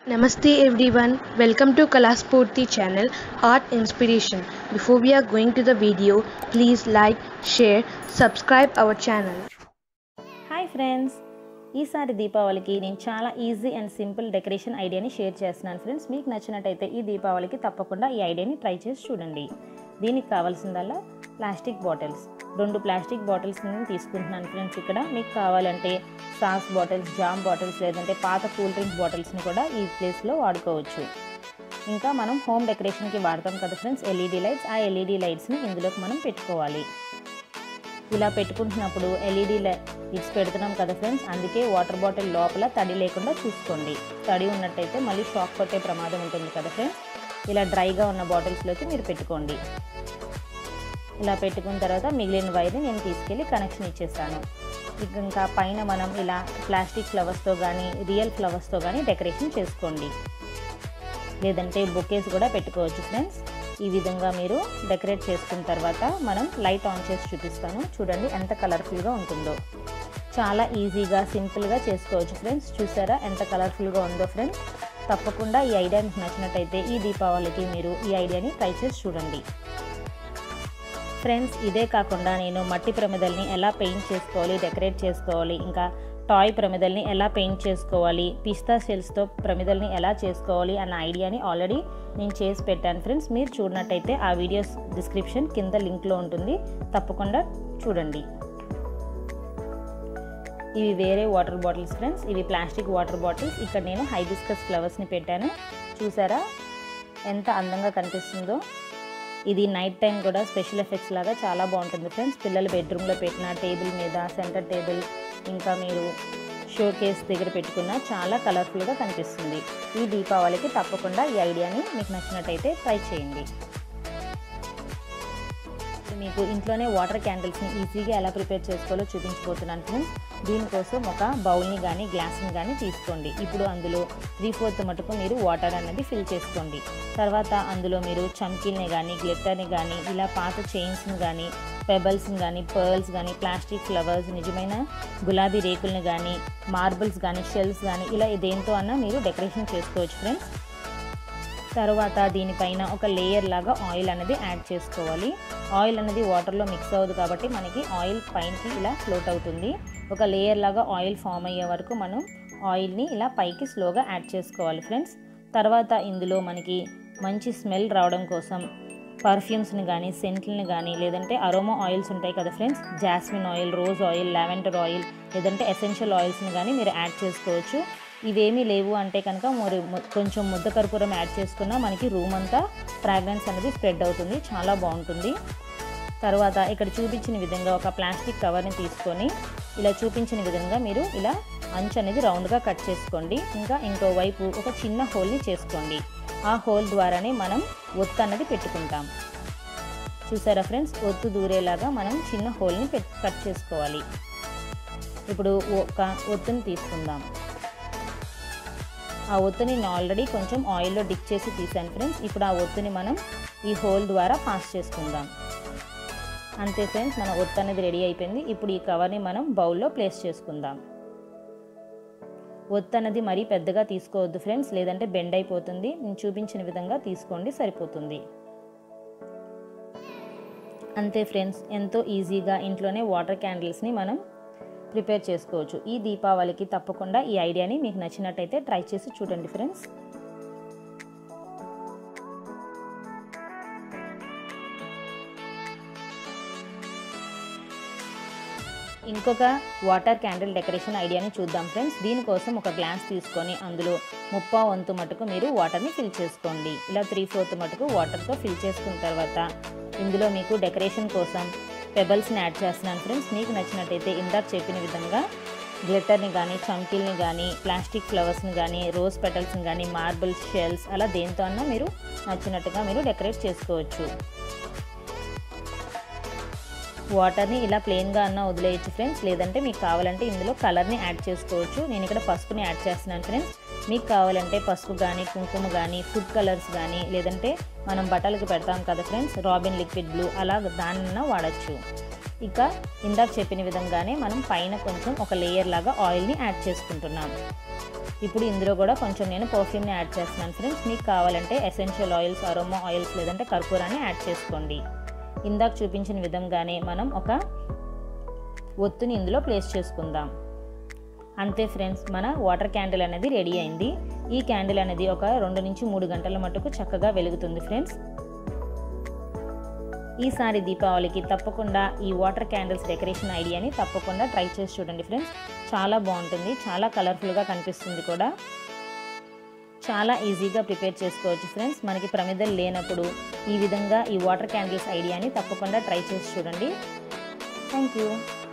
Namaste everyone, welcome to Kalaspurti channel Art Inspiration. Before we are going to the video, please like, share, subscribe our channel. Hi friends ఈసారి దీపావళికి నేను చాలా easy and simple decoration ఐడియాని share చేస్తున్నాను friends మీకు నచ్చినట్టయితే ఈ దీపావళికి తప్పకుండా ఈ ఐడియాని ట్రై చేసి చూడండి దీనికి కావాల్సిందల్లా ప్లాస్టిక్ బాటిల్స్ రెండు ప్లాస్టిక్ బాటిల్స్ నేను తీసుకుంటున్నాను ఫ్రెండ్స్ ఇక్కడ మీకు కావాలంటే సాస్ బాటిల్స్ జామ్ బాటిల్స్ లేదంటే పాత కూల్ డ్రింక్ బాటిల్స్ని కూడా ఈ ప్లేస్లో వాడుకోవచ్చు ఇంకా మనం హోమ్ డెకరేషన్కి వాడతాం కదా ఫ్రెండ్స్ ఎల్ఈడి లైట్స్ ఆ ఎల్ఈడి లైట్స్ని ఇందులోకి మనం పెట్టుకోవాలి ఇలా పెట్టుకుంటున్నప్పుడు ఎల్ఈడి లిడ్స్ పెడుతున్నాం కదా ఫ్రెండ్స్ అందుకే వాటర్ బాటిల్ లోపల తడి లేకుండా చూసుకోండి తడి ఉన్నట్టయితే మళ్ళీ షాక్ కొట్టే ప్రమాదం ఉంటుంది కదా ఫ్రెండ్స్ ఇలా డ్రైగా ఉన్న బాటిల్స్లోకి మీరు పెట్టుకోండి ఇలా పెట్టుకున్న తర్వాత మిగిలిన వైర్ని నేను తీసుకెళ్ళి కనెక్షన్ ఇచ్చేసాను ఇక ఇంకా పైన మనం ఇలా ప్లాస్టిక్ ఫ్లవర్స్తో కానీ రియల్ ఫ్లవర్స్తో కానీ డెకరేషన్ చేసుకోండి లేదంటే బొకేస్ కూడా పెట్టుకోవచ్చు ఫ్రెండ్స్ ఈ విధంగా మీరు డెకరేట్ చేసుకున్న తర్వాత మనం లైట్ ఆన్ చేసి చూపిస్తాను చూడండి ఎంత కలర్ఫుల్గా ఉంటుందో చాలా ఈజీగా సింపుల్గా చేసుకోవచ్చు ఫ్రెండ్స్ చూసారా ఎంత కలర్ఫుల్గా ఉందో ఫ్రెండ్స్ తప్పకుండా ఈ ఐడియా మీకు నచ్చినట్టయితే ఈ దీపావళికి మీరు ఈ ఐడియాని ట్రై చేసి చూడండి ఫ్రెండ్స్ ఇదే కాకుండా నేను మట్టి ప్రమిదల్ని ఎలా పెయింట్ చేసుకోవాలి డెకరేట్ చేసుకోవాలి ఇంకా టాయ్ ప్రమిదల్ని ఎలా పెయింట్ చేసుకోవాలి పిస్తా షెల్స్తో ప్రమిదల్ని ఎలా చేసుకోవాలి అన్న ఐడియాని ఆల్రెడీ నేను చేసి పెట్టాను ఫ్రెండ్స్ మీరు చూడనట్టయితే ఆ వీడియోస్ డిస్క్రిప్షన్ కింద లింక్లో ఉంటుంది తప్పకుండా చూడండి ఇవి వేరే వాటర్ బాటిల్స్ ఫ్రెండ్స్ ఇవి ప్లాస్టిక్ వాటర్ బాటిల్స్ ఇక్కడ నేను హైబిస్కస్ ఫ్లవర్స్ని పెట్టాను చూసారా ఎంత అందంగా కనిపిస్తుందో ఇది నైట్ టైం కూడా స్పెషల్ ఎఫెక్ట్స్ లాగా చాలా బాగుంటుంది ఫ్రెండ్స్ పిల్లలు బెడ్రూమ్లో పెట్టిన టేబుల్ మీద సెంటర్ టేబుల్ ఇంకా మీరు షో కేస్ దగ్గర పెట్టుకున్న చాలా కలర్ఫుల్గా కనిపిస్తుంది ఈ దీపావళికి తప్పకుండా ఈ ఐడియాని మీకు నచ్చినట్టయితే ట్రై చేయండి మీకు ఇంట్లోనే వాటర్ క్యాండిల్స్ని ఈజీగా ఎలా ప్రిపేర్ చేసుకోవాలో చూపించబోతున్నాను ఫ్రెండ్స్ దీనికోసం ఒక బౌల్ని కానీ గ్లాస్ని కానీ తీసుకోండి ఇప్పుడు అందులో త్రీ ఫోర్త్ మటుకు మీరు వాటర్ అనేది ఫిల్ చేసుకోండి తర్వాత అందులో మీరు చమ్కీల్ని కానీ గ్లిట్టర్ని కానీ ఇలా పాత చైన్స్ని కానీ పెబల్స్ని కానీ పర్ల్స్ కానీ ప్లాస్టిక్ ఫ్లవర్స్ నిజమైన గులాబీ రేకుల్ని కానీ మార్బుల్స్ కానీ షెల్స్ కానీ ఇలా దేంతో అన్నా మీరు డెకరేషన్ చేసుకోవచ్చు ఫ్రెండ్స్ తర్వాత దీనిపైన ఒక లేయర్ లాగా ఆయిల్ అనేది యాడ్ చేసుకోవాలి ఆయిల్ అనేది వాటర్లో మిక్స్ అవ్వదు కాబట్టి మనకి ఆయిల్ పైనకి ఇలా ఫ్లోట్ అవుతుంది ఒక లేయర్ లాగా ఆయిల్ ఫామ్ అయ్యే వరకు మనం ఆయిల్ని ఇలా పైకి స్లోగా యాడ్ చేసుకోవాలి ఫ్రెండ్స్ తర్వాత ఇందులో మనకి మంచి స్మెల్ రావడం కోసం పర్ఫ్యూమ్స్ని కానీ సెంట్లని కానీ లేదంటే అరోమా ఆయిల్స్ ఉంటాయి కదా friends jasmine oil rose oil lavender oil లేదంటే ఎసెన్షియల్ ఆయిల్స్ని కానీ మీరు యాడ్ చేసుకోవచ్చు ఇవేమీ లేవు అంటే కనుక మరి కొంచెం ముద్ద కర్పూరం యాడ్ చేసుకున్నా మనకి రూమ్ అంతా ఫ్రాగ్రెన్స్ అనేది స్ప్రెడ్ అవుతుంది చాలా బాగుంటుంది తర్వాత ఇక్కడ చూపించిన విధంగా ఒక ప్లాస్టిక్ కవర్ని తీసుకొని ఇలా చూపించిన విధంగా మీరు ఇలా అంచు అనేది రౌండ్గా కట్ చేసుకోండి ఇంకా ఇంకో వైపు ఒక చిన్న హోల్ని చేసుకోండి ఆ హోల్ ద్వారానే మనం ఒత్తు అన్నది పెట్టుకుంటాం చూసారా ఫ్రెండ్స్ ఒత్తు దూరేలాగా మనం చిన్న హోల్ని కట్ చేసుకోవాలి ఇప్పుడు ఒక ఒత్తుని తీసుకుందాం ఆ ఒత్తుని నేను ఆల్రెడీ కొంచెం ఆయిల్లో డిప్ చేసి తీసాను ఫ్రెండ్స్ ఇప్పుడు ఆ ఒత్తుని మనం ఈ హోల్ ద్వారా పాస్ చేసుకుందాం అంతే ఫ్రెండ్స్ మన ఒత్తు అనేది రెడీ అయిపోయింది ఇప్పుడు ఈ కవర్ని మనం బౌల్లో ప్లేస్ చేసుకుందాం ఒత్తు అనేది మరీ పెద్దగా తీసుకోవద్దు ఫ్రెండ్స్ లేదంటే బెండ్ అయిపోతుంది నేను చూపించిన విధంగా తీసుకోండి సరిపోతుంది అంతే ఫ్రెండ్స్ ఎంతో ఈజీగా ఇంట్లోనే వాటర్ క్యాండిల్స్ని మనం ప్రిపేర్ చేసుకోవచ్చు ఈ దీపావళికి తప్పకుండా ఈ ఐడియాని మీకు నచ్చినట్టయితే ట్రై చేసి చూడండి ఫ్రెండ్స్ ఇంకొక వాటర్ క్యాండిల్ డెకరేషన్ ఐడియాని చూద్దాం ఫ్రెండ్స్ దీనికోసం ఒక గ్లాస్ తీసుకొని అందులో ముప్పా వంతు మటుకు మీరు వాటర్ని ఫిల్ చేసుకోండి ఇలా త్రీ ఫోర్త్ మటుకు వాటర్తో ఫిల్ చేసుకున్న తర్వాత ఇందులో మీకు డెకరేషన్ కోసం పెబల్స్ని యాడ్ చేస్తున్నాను ఫ్రెండ్స్ మీకు నచ్చినట్టయితే ఇందాక చెప్పిన విధంగా గ్లిటర్ని కానీ చమ్కీల్ని కానీ ప్లాస్టిక్ ఫ్లవర్స్ని కానీ రోజ్ పెటల్స్ని కానీ మార్బుల్స్ షెల్స్ అలా దేంతో అన్నా మీరు నచ్చినట్టుగా మీరు డెకరేట్ చేసుకోవచ్చు వాటర్ని ఇలా ప్లెయిన్గా అన్న వదిలేయచ్చు ఫ్రెండ్స్ లేదంటే మీకు కావాలంటే ఇందులో కలర్ని యాడ్ చేసుకోవచ్చు నేను ఇక్కడ పసుపుని యాడ్ చేస్తున్నాను ఫ్రెండ్స్ మీకు కావాలంటే పసుపు కానీ కుంకుమ కానీ ఫుడ్ కలర్స్ కానీ లేదంటే మనం బట్టలకు పెడతాం కదా ఫ్రెండ్స్ రాబిన్ లిక్విడ్ బ్లూ అలా దానిన్న వాడచ్చు ఇక ఇందాక చెప్పిన విధంగానే మనం పైన కొంచెం ఒక లేయర్ లాగా ఆయిల్ని యాడ్ చేసుకుంటున్నాం ఇప్పుడు ఇందులో కూడా కొంచెం నేను పర్ఫ్యూమ్ని యాడ్ చేస్తున్నాను ఫ్రెండ్స్ మీకు కావాలంటే ఎసెన్షియల్ ఆయిల్స్ అరోమా ఆయిల్స్ లేదంటే కర్పూరాన్ని యాడ్ చేసుకోండి ఇందాక చూపించిన విధంగానే మనం ఒక ఒత్తుని ఇందులో ప్లేస్ చేసుకుందాం అంతే ఫ్రెండ్స్ మన వాటర్ క్యాండిల్ అనేది రెడీ అయింది ఈ క్యాండిల్ అనేది ఒక రెండు నుంచి మూడు గంటల మటుకు చక్కగా వెలుగుతుంది ఫ్రెండ్స్ ఈసారి దీపావళికి తప్పకుండా ఈ వాటర్ క్యాండిల్స్ డెకరేషన్ ఐడియాని తప్పకుండా ట్రై చేసి చూడండి ఫ్రెండ్స్ చాలా బాగుంటుంది చాలా కలర్ఫుల్గా కనిపిస్తుంది కూడా చాలా ఈజీగా ప్రిపేర్ చేసుకోవచ్చు ఫ్రెండ్స్ మనకి ప్రమిదలు లేనప్పుడు ఈ విధంగా ఈ వాటర్ క్యాండిల్స్ ఐడియాని తప్పకుండా ట్రై చేసి చూడండి థ్యాంక్ యూ